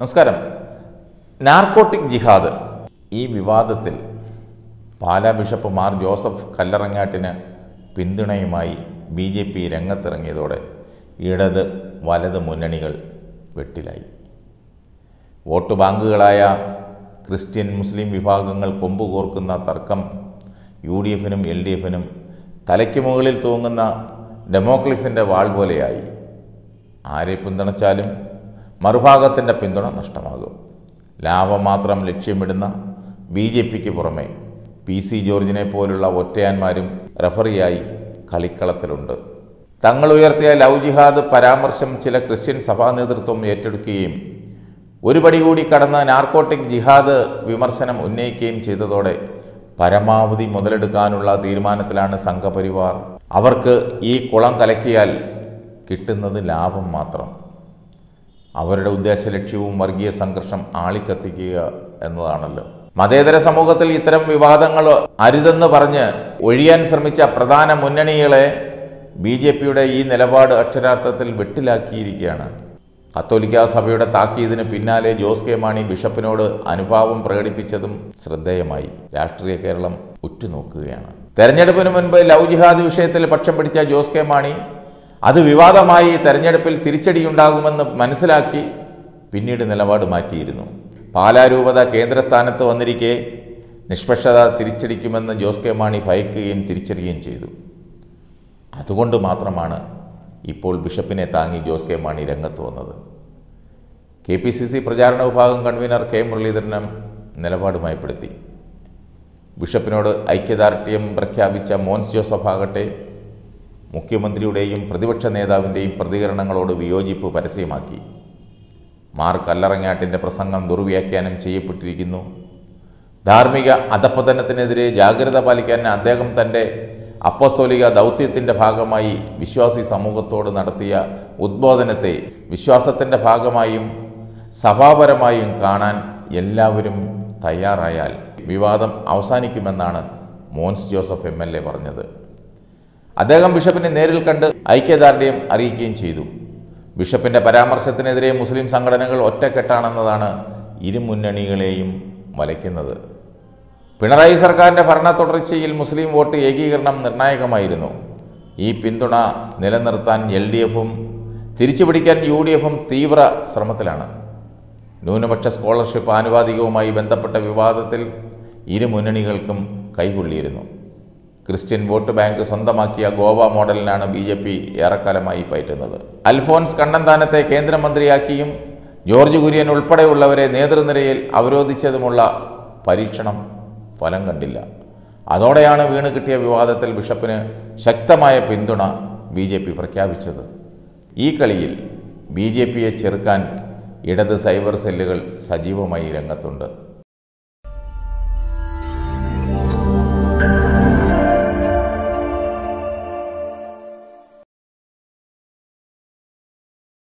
നമസ്കാരം നാർക്കോട്ടിക് ജിഹാദ് ഈ വിവാദത്തിൽ പാലാ ബിഷപ്പ് മാർ ജോസഫ് കല്ലറങ്ങാട്ടിന് പിന്തുണയുമായി ബി ജെ പി രംഗത്തിറങ്ങിയതോടെ ഇടത് വലത് മുന്നണികൾ വെട്ടിലായി വോട്ട് ബാങ്കുകളായ ക്രിസ്ത്യൻ മുസ്ലിം വിഭാഗങ്ങൾ കൊമ്പുകോർക്കുന്ന തർക്കം യു ഡി എഫിനും എൽ ഡി എഫിനും തലയ്ക്ക് മുകളിൽ തൂങ്ങുന്ന ഡെമോക്രസിൻ്റെ വാൾ പോലെയായി ആരെ പിന്തുണച്ചാലും മറുഭാഗത്തിൻ്റെ പിന്തുണ നഷ്ടമാകും ലാഭം മാത്രം ലക്ഷ്യമിടുന്ന ബി ജെ പിക്ക് പുറമെ പി സി ജോർജിനെ പോലുള്ള ഒറ്റയാന്മാരും റഫറിയായി കളിക്കളത്തിലുണ്ട് തങ്ങൾ ഉയർത്തിയ ലവ് ജിഹാദ് പരാമർശം ചില ക്രിസ്ത്യൻ സഭാ നേതൃത്വം ഏറ്റെടുക്കുകയും ഒരു പടി കൂടി കടന്ന് നാർക്കോട്ടിക് ജിഹാദ് വിമർശനം ഉന്നയിക്കുകയും ചെയ്തതോടെ പരമാവധി മുതലെടുക്കാനുള്ള തീരുമാനത്തിലാണ് സംഘപരിവാർ അവർക്ക് ഈ കുളം കലക്കിയാൽ കിട്ടുന്നത് ലാഭം മാത്രം അവരുടെ ഉദ്ദേശ ലക്ഷ്യവും വർഗീയ സംഘർഷം ആളിക്കത്തിക്കുക എന്നതാണല്ലോ മതേതര സമൂഹത്തിൽ ഇത്തരം വിവാദങ്ങൾ അരുതെന്ന് പറഞ്ഞ് ഒഴിയാൻ ശ്രമിച്ച പ്രധാന മുന്നണികളെ ബി ജെ പിയുടെ ഈ നിലപാട് അക്ഷരാർത്ഥത്തിൽ വെട്ടിലാക്കിയിരിക്കുകയാണ് കത്തോലിക്ക സഭയുടെ താക്കീതിന് പിന്നാലെ ജോസ് കെ മാണി ബിഷപ്പിനോട് അനുഭാവം പ്രകടിപ്പിച്ചതും ശ്രദ്ധേയമായി രാഷ്ട്രീയ കേരളം ഉറ്റുനോക്കുകയാണ് തെരഞ്ഞെടുപ്പിന് മുൻപ് ലവ് ജിഹാദ് വിഷയത്തിൽ പക്ഷം പിടിച്ച ജോസ് കെ മാണി അത് വിവാദമായി തെരഞ്ഞെടുപ്പിൽ തിരിച്ചടിയുണ്ടാകുമെന്ന് മനസ്സിലാക്കി പിന്നീട് നിലപാട് മാറ്റിയിരുന്നു പാലാരൂപത കേന്ദ്രസ്ഥാനത്ത് വന്നിരിക്കെ നിഷ്പക്ഷത തിരിച്ചടിക്കുമെന്ന് ജോസ് കെ മാണി ഭയക്കുകയും തിരിച്ചറിയുകയും ചെയ്തു അതുകൊണ്ട് മാത്രമാണ് ഇപ്പോൾ ബിഷപ്പിനെ താങ്ങി ജോസ് കെ മാണി രംഗത്ത് വന്നത് കെ പി സി സി പ്രചാരണ വിഭാഗം കൺവീനർ കെ മുരളീധരനും നിലപാടുമയപ്പെടുത്തി ബിഷപ്പിനോട് ഐക്യദാർഢ്യം പ്രഖ്യാപിച്ച മോൻസ് ജോസഫ് ആകട്ടെ മുഖ്യമന്ത്രിയുടെയും പ്രതിപക്ഷ നേതാവിൻ്റെയും പ്രതികരണങ്ങളോട് വിയോജിപ്പ് പരസ്യമാക്കി മാർ കല്ലറങ്ങാട്ടിൻ്റെ പ്രസംഗം ദുർവ്യാഖ്യാനം ചെയ്യപ്പെട്ടിരിക്കുന്നു ധാർമ്മിക അധപ്പതനത്തിനെതിരെ ജാഗ്രത പാലിക്കാൻ അദ്ദേഹം തൻ്റെ അപ്പസ്തോലിക ദൗത്യത്തിൻ്റെ ഭാഗമായി വിശ്വാസി സമൂഹത്തോട് നടത്തിയ ഉദ്ബോധനത്തെ വിശ്വാസത്തിൻ്റെ ഭാഗമായും സഭാപരമായും കാണാൻ എല്ലാവരും തയ്യാറായാൽ വിവാദം അവസാനിക്കുമെന്നാണ് Mons Joseph M L A പറഞ്ഞത് അദ്ദേഹം ബിഷപ്പിനെ നേരിൽ കണ്ട് ഐക്യദാർഢ്യം അറിയിക്കുകയും ചെയ്തു ബിഷപ്പിൻ്റെ പരാമർശത്തിനെതിരെ മുസ്ലിം സംഘടനകൾ ഒറ്റക്കെട്ടാണെന്നതാണ് ഇരു മുന്നണികളെയും വലയ്ക്കുന്നത് പിണറായി സർക്കാരിൻ്റെ ഭരണ തുടർച്ചയിൽ മുസ്ലിം വോട്ട് ഏകീകരണം നിർണായകമായിരുന്നു ഈ പിന്തുണ നിലനിർത്താൻ എൽ ഡി എഫും തിരിച്ചുപിടിക്കാൻ യു ഡി എഫും തീവ്ര ശ്രമത്തിലാണ് ന്യൂനപക്ഷ സ്കോളർഷിപ്പ് ആനുപാതികവുമായി ബന്ധപ്പെട്ട വിവാദത്തിൽ ഇരു മുന്നണികൾക്കും കൈകൊള്ളിയിരുന്നു ക്രിസ്ത്യൻ വോട്ട് ബാങ്ക് സ്വന്തമാക്കിയ ഗോവ മോഡലിനാണ് ബി ജെ പി ഏറെക്കാലമായി പയറ്റുന്നത് അൽഫോൻസ് കണ്ണന്താനത്തെ കേന്ദ്രമന്ത്രിയാക്കിയും ജോർജ് കുര്യൻ ഉൾപ്പെടെയുള്ളവരെ നേതൃനിരയിൽ അവരോധിച്ചതുമുള്ള പരീക്ഷണം ഫലം കണ്ടില്ല അതോടെയാണ് വീണ് കിട്ടിയ വിവാദത്തിൽ ബിഷപ്പിന് ശക്തമായ പിന്തുണ ബി ജെ പി പ്രഖ്യാപിച്ചത് ഈ കളിയിൽ ബി ജെ പിയെ ചെറുക്കാൻ ഇടത് സൈബർ സെല്ലുകൾ സജീവമായി രംഗത്തുണ്ട്